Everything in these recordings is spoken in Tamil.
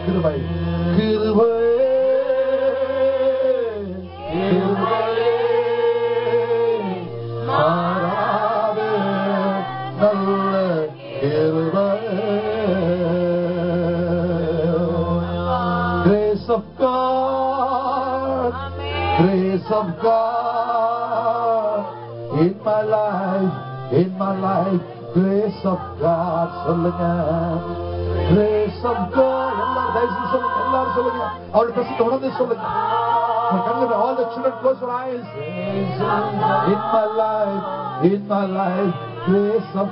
கிருபை கிருபை கிருபை மாறாத நல்ல கிருபை Grace of God, grace of God in my life, in my life, grace of God சொல்லுங்க grace of God எல்லாரும் தயவு செஞ்சு சொல்லுங்க எல்லாரும் சொல்லுங்க அவருடைய பிரசத்தை உணர்ந்து சொல்லுங்க உங்க கண்ணுல all the children close your eyes in my life in my life grace of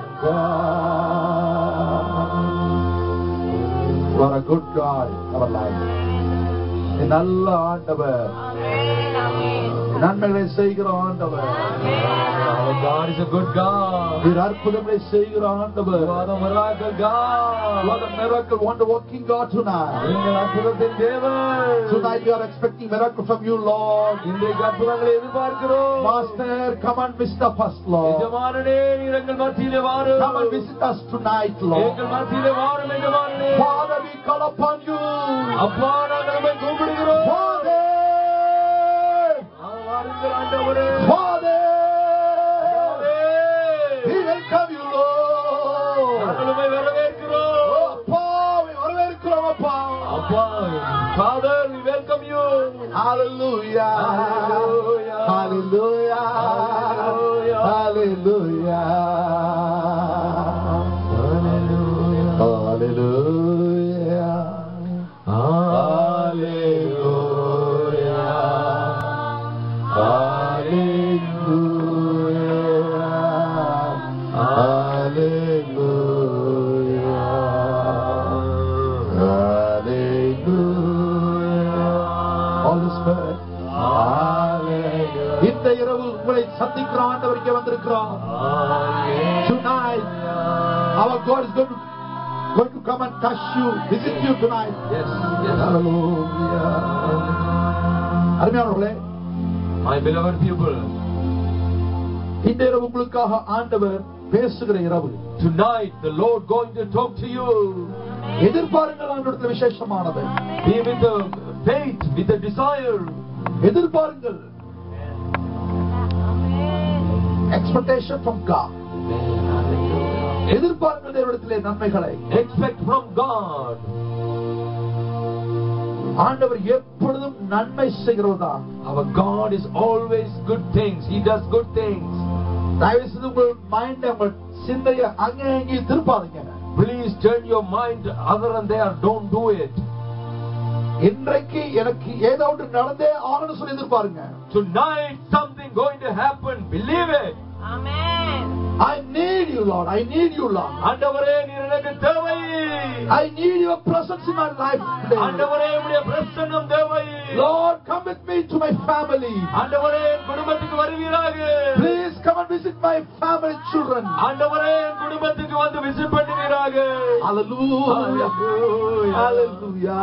God you are a good God in our life நீ நல்ல ஆண்டவர் நன்மைகளை செய்கிற ஆண்டவர் Our God is a good God. நீர் அற்புதங்களை செய்கிற ஆண்டவர் You are the miracle You God. are the miracle wonder working God tonight நீங்கள் அற்புதத்தின் தேவன். tonight we are expecting miracle from you Lord இன்றைக்கு அற்புதங்களை எதிர்பார்க்கிறோம் Master come and visit us Lord எஜமானனே நீர் எங்கள் மத்தியிலே வாரும் come and visit us tonight Lord எங்கள் மத்தியிலே வாரும் எஜமானனே Father we call upon you அப்பா நாங்கள் உம்மை கூப்பிடுகிறோம் Father வாருங்கள் ஆண்டவரே Father ஆண்டவரே. we welcome you Lord நாங்கள் உம்மை வரவேற்கிறோம் அப்பா we வரவேற்கிறோம் அப்பா அப்பா Father we welcome you Hallelujah. Hallelujah. Hallelujah. Hallelujah. Hallelujah. Hallelujah. Holy Spirit. இந்த இரவு உங்களை சந்திக்கிற ஆண்டவர் இங்கே வந்திருக்கிறோம் tonight our God is going to going to come and touch you visit you tonight Yes, yes. Hallelujah. அருமையானவர்களே My beloved people, இந்த இரவு உங்களுக்காக ஆண்டவர் பேசுகிற இரவு tonight the Lord going to talk to you. எதிர்பாருங்கள் ஆண்டவரத்தில் விசேஷமானது Be with the faith, with the desire. எதிர்பாருங்கள் expectation from God எதிர்பாருங்கள் தேவனிடத்திலே நன்மைகளை Expect from God. ஆண்டவர் எப்பொழுதும் நன்மை செய்கிறவர்தான் Our God is always good things. He does good things. தயவு செய்து உங்கள் மைண்ட் உங்கள் சிந்தையை அங்கே இங்கேயும் திருப்பாதீங்க Please turn your mind other than there. Don't do it. இன்றைக்கு எனக்கு ஏதோ ஒன்று நடந்தே ஆகணும்னு சொல்லி எதிர்பாருங்க Tonight something going to happen. Believe it. I need you Lord I need you Lord ஆண்டவரே நீர் எனக்கு தேவை I need your presence in my life today ஆண்டவரே உடைய பிரசன்னம் தேவை Lord come with me to my family ஆண்டவரே என் குடும்பத்துக்கு வருவீராக please come and visit my family children ஆண்டவரே என் குடும்பத்துக்கு வந்து விசிட் பண்ணுவீராக Hallelujah Hallelujah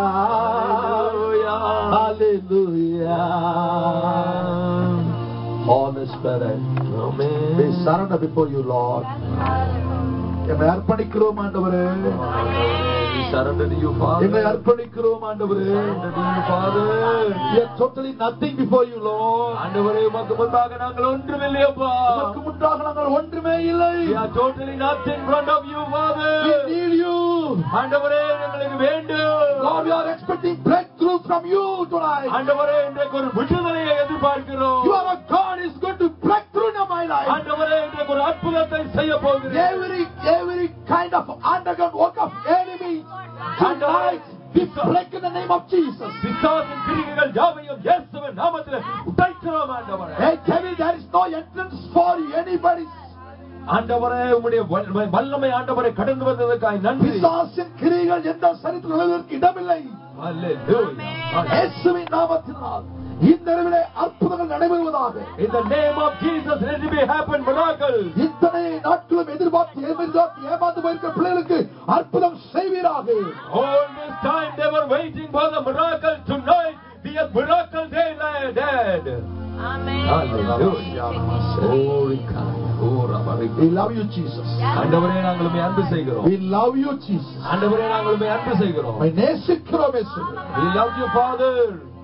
Hallelujah Holy Spirit we surrender before you Lord எங்களை அர்ப்பணிக்கிறோம் ஆண்டவரே We surrender to you, Father. எங்களை அர்ப்பணிக்கிறோம் ஆண்டவரே Surrender to you, Father. we are totally nothing before you Lord ஆண்டவரே உமக்கு முன்பாக நாங்கள் ஒன்றுமில்லையப்பா உமக்கு முன்பாக நாங்கள் ஒன்றுமே இல்லை We are totally nothing in front of you, Father. we need you ஆண்டவரே எங்களுக்கு வேண்டும் Lord we are expecting breakthrough from you tonight ஆண்டவரே இன்றைக்கு ஒரு விடுதலையை எதிர்பார்க்கிறோம் you are a God is going to break through in my life ஆண்டவரே இன்றைக்கு ஒரு அற்புதத்தை செய்ய போகிறேன் every every kind of underground work of enemy tonight we break in the name of Jesus பிசாசின் கிரிகைகள் யாவையும் இயேசுவின் நாமத்தில் உடைக்கிறோம் ஆண்டவரே hey devil there is no entrance for anybody ஆண்டவரே உம்முடைய வல்ல- வல்லமை ஆண்டவரை கடந்து வந்ததற்காய் நன்றி பிசாசின் கிரிகள் எந்த சரித்திரம் நுழைவதற்கு இடமில்லை Hallelujah. இயேசுவின் நாமத்தினால் இந்த இரவிலே அற்புதங்கள் நடைபெறுவதாக In the name of Jesus, let it be happen miracles. இத்தனை நாட்களும் எதிர்பார்த்து எதிர்பார்த்து ஏமாந்து போயிருக்கிற பிள்ளைகளுக்கு அற்புதம் செய்வீராக All this time they were waiting for the miracle. Tonight, be be a miracle day dead. Amen. Hallelujah. Glory God. Oh, Rabbi. We love you, Jesus. ஆண்டவரே நாங்கள் உம்மை அன்பு செய்கிறோம் We love you, Jesus. ஆண்டவரே நாங்கள் உம்மை அன்பு செய்கிறோம் உம்மை நேசிக்கிறோம் இயேசுவே. We love you, Father.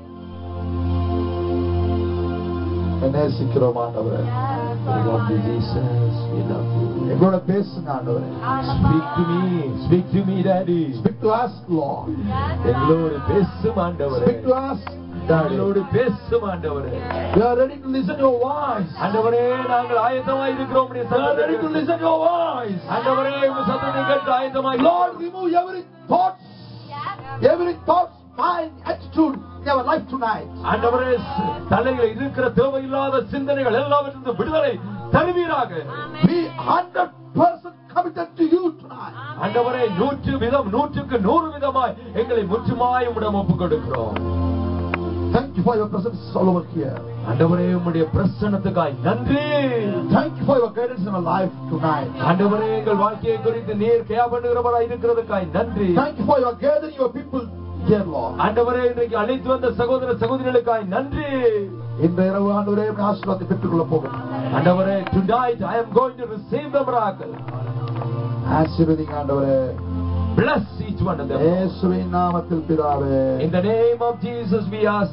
உம்மை நேசிக்கிறோம் ஆண்டவரே We love you, Jesus. We love you. எங்களோட பேசுங்க ஆண்டவரே Speak to me. Speak to me, Daddy. Speak to us, Lord. எங்களோடு பேசும் ஆண்டவரே Speak to us, Daddy. எங்களோடு பேசும் ஆண்டவரே We are ready to listen your voice. ஆண்டவரே நாங்கள் ஆயத்தமாய் இருக்கிறோம் உம்முடைய We are ready to சத்தத்தை listen your voice. ஆண்டவரே உங்க சத்தத்தை கேட்டு ஆயத்தமாய் Lord, remove every thoughts, every thoughts, mind, attitude in our life tonight. ஆண்டவரே தலையில் இருக்கிற தேவையில்லாத சிந்தனைகள் எல்லாவற்றிலிருந்து விடுதலை தருவீராக Be hundred percent committed to you tonight. ஆண்டவரே நூற்று விதம் நூற்றுக்கு நூறு விதமாய் எங்களை முற்றுமாய் உம்மிடம் ஒப்புக் கொடுக்கிறோம் Thank you for your presence all over here. ஆண்டவரே உம்முடைய பிரசன்னத்துக்காய் நன்றி Thank you for your guidance in our life tonight. ஆண்டவரே எங்கள் வாழ்க்கையை குறித்து நீர் கேயா பண்ணுகிறவராய் இருக்கிறதுக்காய் நன்றி Thank you for your gathering your people here, Lord. ஆண்டவரே இன்றைக்கு அழைத்து வந்த சகோதர சகோதரிகளுக்காய் நன்றி இந்த இரவு ஆண்டவரே உம்முடைய ஆசீர்வாதத்தை பெற்றுக்கொள்ள போகிறோம் ஆண்டவரே tonight I am going to receive the miracle ஆசீர்வதிங்க ஆண்டவரே bless each one of them இயேசுவின் நாமத்தில் பிதாவே in the name of Jesus we ask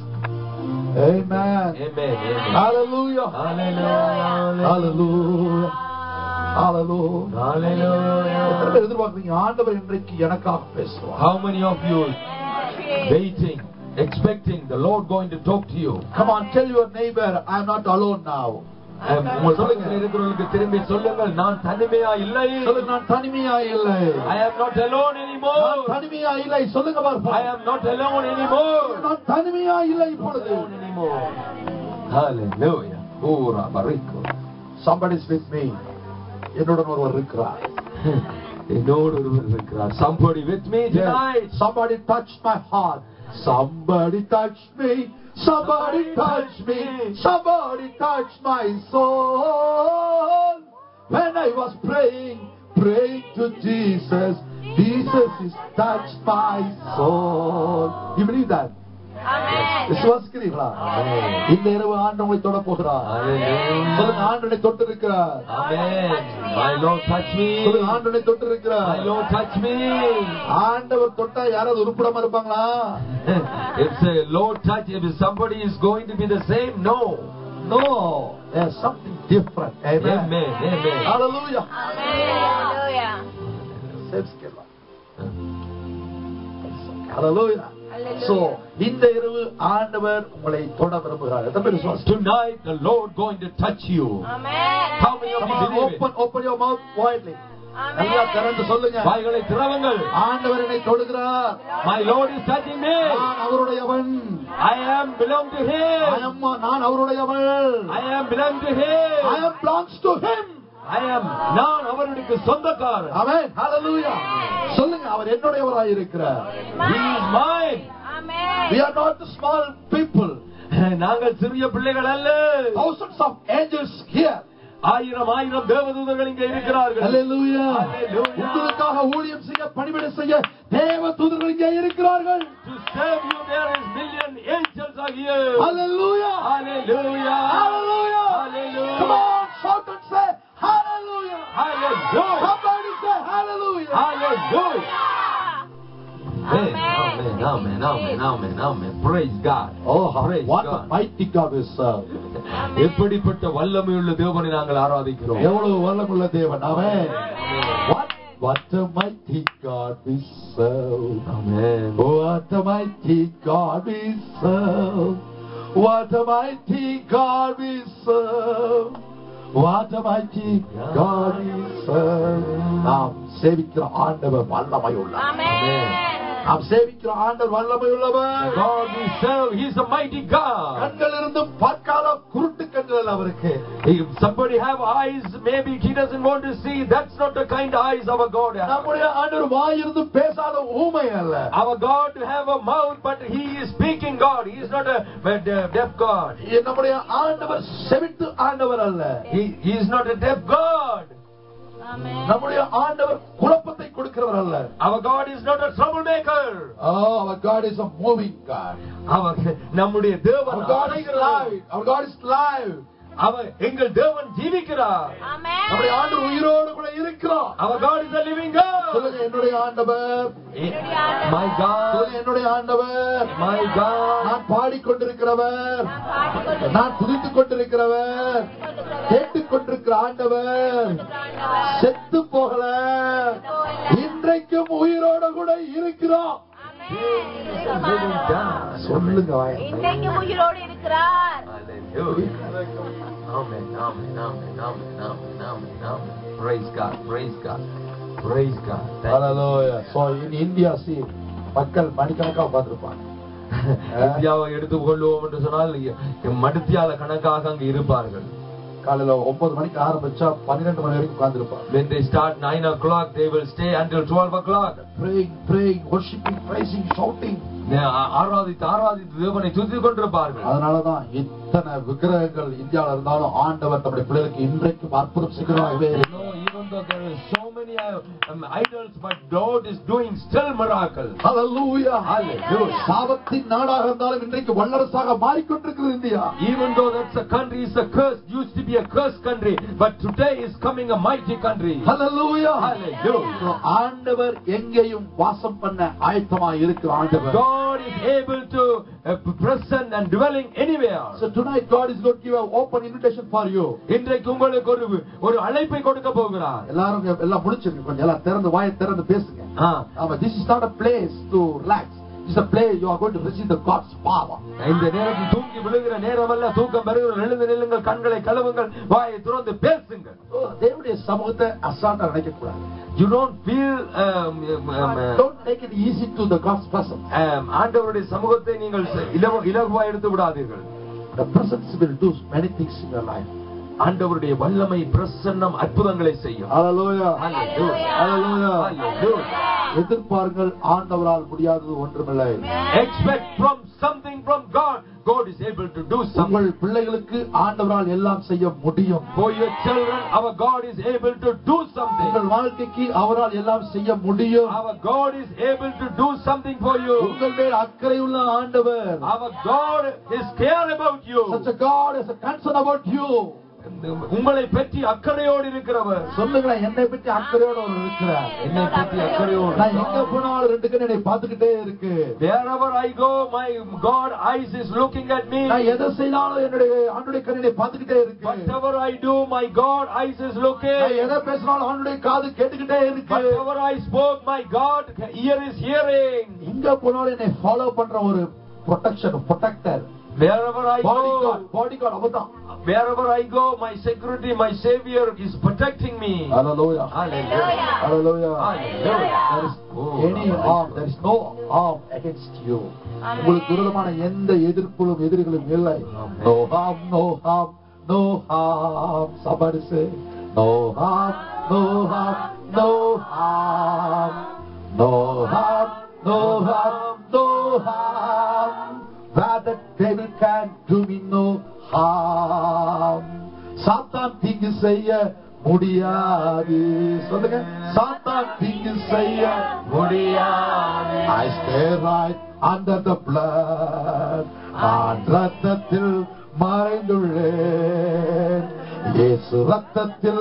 Amen. amen amen Hallelujah. hallelujah Hallelujah. Hallelujah. hallelujah எத்தனை பேர் எதிர்பார்க்கறீங்க ஆண்டவர் இன்றைக்கு எனக்காக பேசுவார் how many of you waiting expecting the Lord going to talk to you Come on, tell your neighbor, I'm not alone now. Um, உங்கள் பக்கத்தில் இருக்கிறவர்களுக்கு திரும்பி சொல்லுங்கள் நான் தனிமையா இல்லை சொல்லுங்க நான் தனிமையா இல்லை I am not alone நான் anymore தனிமையா இல்லை சொல்லுங்க I பார்ப்போம் am not alone anymore நான் தனிமையா இல்லை இப்பொழுது alone anymore hallelujah ora bariko somebody is with me என்னுடன் ஒருவர் இருக்கிறார் என்னோடு ஒருவர் இருக்கிறார் somebody with me tonight somebody touched my heart somebody touched me somebody touched me somebody touched my soul when i was praying praying to jesus jesus is touched my soul you believe that Amen. விசுவாசிக்கிறீர்களா இந்த இரவு ஆண்டு உங்களை தொட போகிறார் hallelujah சொல்லுங்க ஆண்டனை தொட்டு இருக்கிறார் amen my lord touch me சொல்லுங்க ஆண்டனை தொட்டு my இருக்கிறார் lord touch me ஆண்டவர் தொட்டா யாராவது உருப்படாம இருப்பாங்களா if a lord touch if somebody is going to be the same no No, there's something different. Amen. amen amen Hallelujah. Hallelujah. Save skill. Hallelujah. Hallelujah. So, இந்த இரவு ஆண்டவர் உங்களை தொட விரும்புகிறார் எத்தனை பேர் விசுவாசி tonight the lord going to touch you Amen. how many of Come you on, believe it open, open your mouth widely. நல்லா Amen. திறந்து சொல்லுங்க வாய்களை திறவுங்கள் ஆண்டவர் என்னை தொடுகிறார் my lord is touching me நான் அவருடையவன் i am belong to him I am- நான் அவருடையவள் i am belong to I him am belongs to him i am நான் அவருக்கு சொந்தக்காரன் Amen. Hallelujah. சொல்லுங்க அவர் என்னுடையவராய் இருக்கிறார் he is mine Amen. We are not the small people. நாங்கள் சிறிய பிள்ளைகள் அல்ல Thousands of angels here. ஆயிரம் ஆயிரம் தேவதூதர்கள் இங்கே இருக்கிறார்கள் Hallelujah. Hallelujah. உங்களுக்காக ஊழியம் செய்ய பணிவிடை செய்ய தேவ தூதர்கள் இங்கே இருக்கிறார்கள் to serve you there is million angels are here Hallelujah. hallelujah Hallelujah. hallelujah Come on, shout and say Hallelujah. hallelujah Somebody say Hallelujah. hallelujah Amen, amen, amen, amen, amen, amen. Praise God. Oh, Praise what a God. mighty God we serve. எப்படிப்பட்ட வல்லமையுள்ள தேவனை நாங்கள் ஆராதிக்கிறோம் எவ்வளவு வல்லமுள்ள தேவன் அவன் What what a mighty God we serve. Amen. What a mighty God we serve. What a mighty God we serve. What a mighty God we serve. நாம் சேவிக்கிற ஆண்டவர் வல்லமை உள்ளவர் Amen. நாம் சேவிக்கிற ஆண்டவர் வல்லமை The உள்ளவர் God we serve, He's a mighty God. கண்கள் இருந்தும் பார்க்காத குருட்டு கண்கள் அவருக்கு If somebody have eyes, maybe he doesn't want to see. That's not the kind of eyes our God has. நம்முடைய ஆண்டவர் வாய் இருந்து பேசாத ஊமை அல்ல Our God have a mouth, but He is speaking God. He is not a, a deaf God. நம்முடைய ஆண்டவர் செவிட்டு ஆண்டவர் அல்ல He, he is not a deaf God. Amen. நம்முடைய ஆண்டவர் குழப்பத்தை கொடுக்கிறவர் அல்ல Our God is not a troublemaker. Oh, our God is a moving God. அவர் நம்முடைய தேவன் Our God is அலைகிறார். live. Our God is live. அவர் எங்கள் தேவன் ஜீவிக்கிறார் நம்முடைய ஆண்டு உயிரோடு கூட இருக்கிறோம் அவர் God is a living God. சொல்லுங்க என்னுடைய ஆண்டவர் My God, சொல்லுங்க என்னுடைய ஆண்டவர் my God. நான் பாடிக்கொண்டிருக்கிறவர் நான் துதித்துக் கொண்டிருக்கிறவர் கேட்டுக் கொண்டிருக்கிற ஆண்டவர் செத்து போகல இன்றைக்கும் உயிரோட கூட இருக்கிறோம் Living God. சொல்லுங்க வாய். இன்றைக்கும் உயிரோடு இருக்கிறார் Hallelujah. Amen, amen, amen, amen, amen, amen, amen. Praise God, praise God, praise God. Thank you. Hallelujah. So in India, see, மக்கள் மணிக்கணக்கா உட்கார்ந்திருப்பாங்க இந்தியாவை எடுத்துக்கொள்வோம் என்று சொன்னால் மடுத்தியால கணக்காக அங்கு இருப்பார்கள் காலையில ஒன்பது மணிக்கு ஆரம்பிச்சா பன்னிரெண்டு மணி வரைக்கும் உட்கார்ந்திருப்பாங்க When they start 9 o'clock, they will stay until 12 o'clock. praying praying worshiping praising shouting ஆ- ஆராதித்து ஆராதித்து தேவனை துதித்துக் கொண்டிருப்பார்கள் அதனாலதான் இத்தனை விக்கிரகங்கள் இந்தியாவில் இருந்தாலும் ஆண்டவர் தம்முடைய பிள்ளைகளுக்கு இன்றைக்கும் அற்புதம் சீக்கிரமாகவே You know, even though there is so many uh, um, idols, but God is doing still miracles. Hallelujah. Hallelujah. சாபத்தின் நாடாக இருந்தாலும் இன்றைக்கு வல்லரசாக மாறிக்கொண்டிருக்கிறது India Even though that's a country is a curse, used to be a cursed country, but today is coming a mighty country. Hallelujah. Hallelujah. So, ஆண்டவர் எங்கேயும் வாசம் பண்ண ஆயத்தமாக இருக்கிற ஆண்டவர் God is able to uh, present and dwelling anywhere. So tonight God is going to give an open invitation for you. இன்றைக்கு உங்களுக்கு ஒரு ஒரு அழைப்பை கொடுக்க போகிறார் எல்லாரும் எல்லாம் முடிச்சிருங்க கொஞ்சம் எல்லாம் திறந்து வாயை திறந்து பேசுங்க ஆ. ஆமா this is not a place to relax it's a place you are going to receive the God's power இந்த நேரத்தில் தூங்கி விழுகிற நேரமல்ல தூக்கம் வருகிற எழுந்து நில்லுங்கள் கண்களை கழுவுங்கள் வாயை திறந்து பேசுங்கள் So, தேவனுடைய சமூகத்தை அசால்ட்டா நினைக்க கூடாது You don't feel um, um, um, don't take it easy to the God's presence um, ஆண்டவருடைய சமூகத்தை நீங்கள் இலவ இலகுவா எடுத்து விடாதீர்கள் the presence will do many things in your life ஆண்டவருடைய வல்லமை பிரசன்னம் அற்புதங்களை செய்யும் hallelujah Hallelujah. hallelujah Hallelujah. எதிர்பாருங்கள் ஆண்டவரால் முடியாதது ஒன்றுமில்லை Expect from something from God. God is able to do something. உங்கள் பிள்ளைகளுக்கு ஆண்டவரால் எல்லாம் செய்ய முடியும் For your children, our God is able to do something. உங்கள் வாழ்க்கைக்கு அவரால் எல்லாம் செய்ய முடியும் Our God is able to do something for you. உங்கள் மேல் அக்கறையுள்ள ஆண்டவர் Our God is care about you. such a God is a concern about you உங்களை பற்றி அக்கறையோடு இருக்கிறவர் சொல்லுங்களேன் என்னை பற்றி அக்கறையோட அவர் இருக்கிறார் என்னை பற்றி அக்கறையோடு நான் எங்க போனாலும் ரெண்டு கண் என்னை பார்த்துக்கிட்டே இருக்கு Wherever I go, my God eyes is looking at me. நான் எதை செய்தாலும் என்னுடைய ஆண்டுடைய கண் என்னை பார்த்துக்கிட்டே இருக்கு Whatever I do, my God eyes is நான் looking. எதை பேசினாலும் ஆண்டுடைய காது கேட்டுக்கிட்டே இருக்கு Whatever I spoke, my God ear is hearing. எங்க போனாலும் என்னை ஃபாலோ பண்ற ஒரு protection protector Wherever I body go, guard body guard அவர்தான் wherever I go, my security, my Savior is protecting me. Hallelujah. Hallelujah. Hallelujah. Hallelujah. There is Oh, any Lord. harm, there is no harm against you. உங்களுக்கு விரோதமான எந்த எதிர்ப்புகளும் எதிரிகளும் இல்லை Amen. No harm, no harm, no harm. Somebody say, no harm, no harm, no harm, no harm, no harm, no harm. That the devil can do me no harm. சாத்தான் தீங்கு செய்ய முடியாது சொல்லுங்க சாத்தான் தீங்கு செய்ய முடியாது I stay right under the blood நான் ரத்தத்தில் மறைந்துள்ளேன் இயேசு ரத்தத்தில்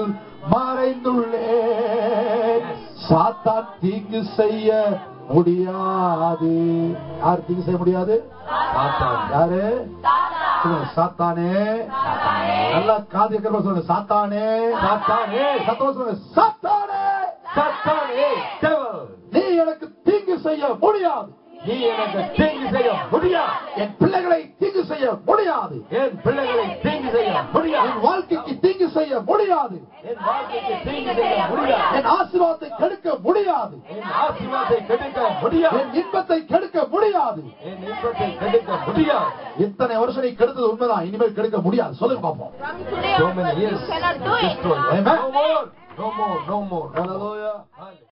மறைந்துள்ளேன் சாத்தான் தீங்கு செய்ய முடியாது யார் தீங்கு செய்ய முடியாது Satan. யாரு சொல்லுங்க, சாத்தானே நல்லா காது கேட்கிற சொல்லுங்க சாத்தானே சாத்தானே. சத்தமா சொல்லுங்க சாத்தானே Satan, hey, devil. நீ எனக்கு தீங்கு செய்ய முடியாது நீ எனக்கு தீங்கு செய்ய முடியாது என் பிள்ளைகளை தீங்கு செய்ய முடியாது என் பிள்ளைகளை தீங்கு செய்ய முடியாது என் வாழ்க்கைக்கு தீங்கு செய்ய முடியாது என் வாழ்க்கைக்கு தீங்கு செய்ய முடியாது என் ஆசீர்வாதத்தை கெடுக்க முடியாது என் ஆசீர்வாதத்தை கெடுக்க முடியாது என் இன்பத்தை கெடுக்க முடியாது என் இன்பத்தை கெடுக்க முடியாது இத்தனை வருஷம் நீ கெடுத்தது உண்மைதான் இனிமேல் கெடுக்க முடியாது சொல்லுங்க பாப்போம் From today So many onwards, you years cannot do it. destroy. Amen. No more. No more. No more. Hallelujah. Hallelujah.